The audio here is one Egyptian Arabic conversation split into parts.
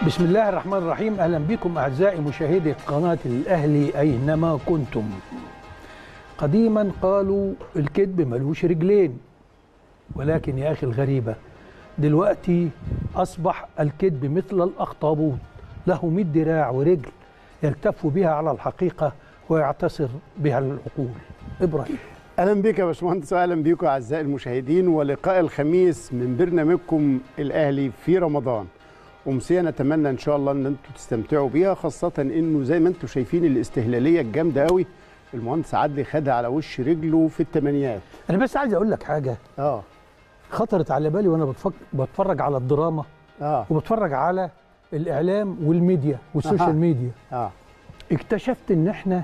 بسم الله الرحمن الرحيم اهلا بكم اعزائي مشاهدي قناه الاهلي اينما كنتم قديما قالوا الكذب ملوش رجلين ولكن يا اخي الغريبه دلوقتي اصبح الكذب مثل الاخطبوط له 100 دراع ورجل يلتف بها على الحقيقه ويعتصر بها العقول ابراهيم اهلا بك يا باشمهندس واهلا بكم اعزائي المشاهدين ولقاء الخميس من برنامجكم الاهلي في رمضان امسيه نتمنى ان شاء الله ان انتم تستمتعوا بيها خاصه انه زي ما انتم شايفين الاستهلاليه الجامده قوي المهندس عدلي خدها على وش رجله في الثمانينات انا بس عايز اقول لك حاجه اه خطرت على بالي وانا بتفك... بتفرج على الدراما اه وبتفرج على الاعلام والميديا والسوشيال أها. ميديا اه اكتشفت ان احنا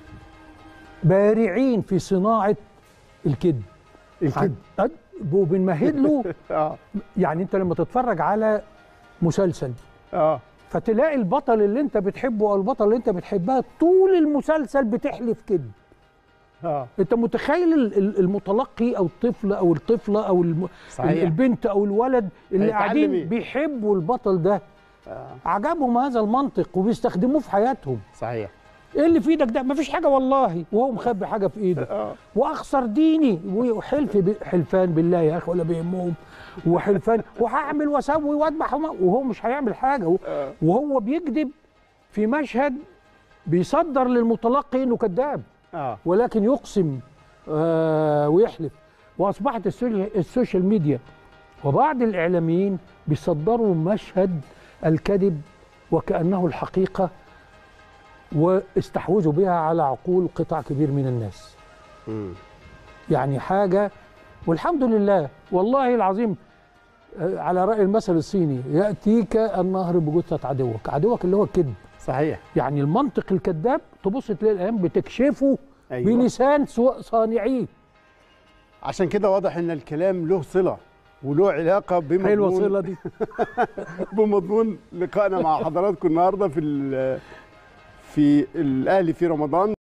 بارعين في صناعه الكذب الكذب عن- وبنمهد له اه يعني انت لما تتفرج على مسلسل اه فتلاقي البطل اللي انت بتحبه او البطل اللي انت بتحبها طول المسلسل بتحلف كذب اه انت متخيل ال- ال- المتلقي او الطفل او الطفله او الم... صحيح. البنت او الولد اللي هيتعلم قاعدين إيه؟ بيحبوا البطل ده آه. عجبهم هذا المنطق وبيستخدموه في حياتهم صحيح ايه اللي في ايدك ده مفيش حاجه والله وهو مخبي حاجه في ايده اه واخسر ديني وحلف ب- حلفان بالله يا اخي ولا بيهمهم وحلفان وهعمل واسوي واذبح وما- وهو مش هيعمل حاجه و- آه. وهو بيكذب في مشهد بيصدر للمتلقي انه كذاب اه ولكن يقسم آه ويحلف واصبحت السوشيال- السوشيال ميديا وبعض الاعلاميين بيصدروا مشهد الكذب وكانه الحقيقه واستحوذوا بها على عقول قطاع كبير من الناس مم. يعني حاجه والحمد لله والله العظيم آه، على راي المثل الصيني ياتيك النهر بجثه عدوك عدوك اللي هو الكذب صحيح يعني المنطق الكذاب تبص تلاقي الايام بتكشفه أيوة. بلسان سو- صانعيه عشان كده واضح ان الكلام له صله وله علاقه بمضمون حلوه الصله دي بمضمون لقائنا مع حضراتكم النهارده في ال- في الاهلي في رمضان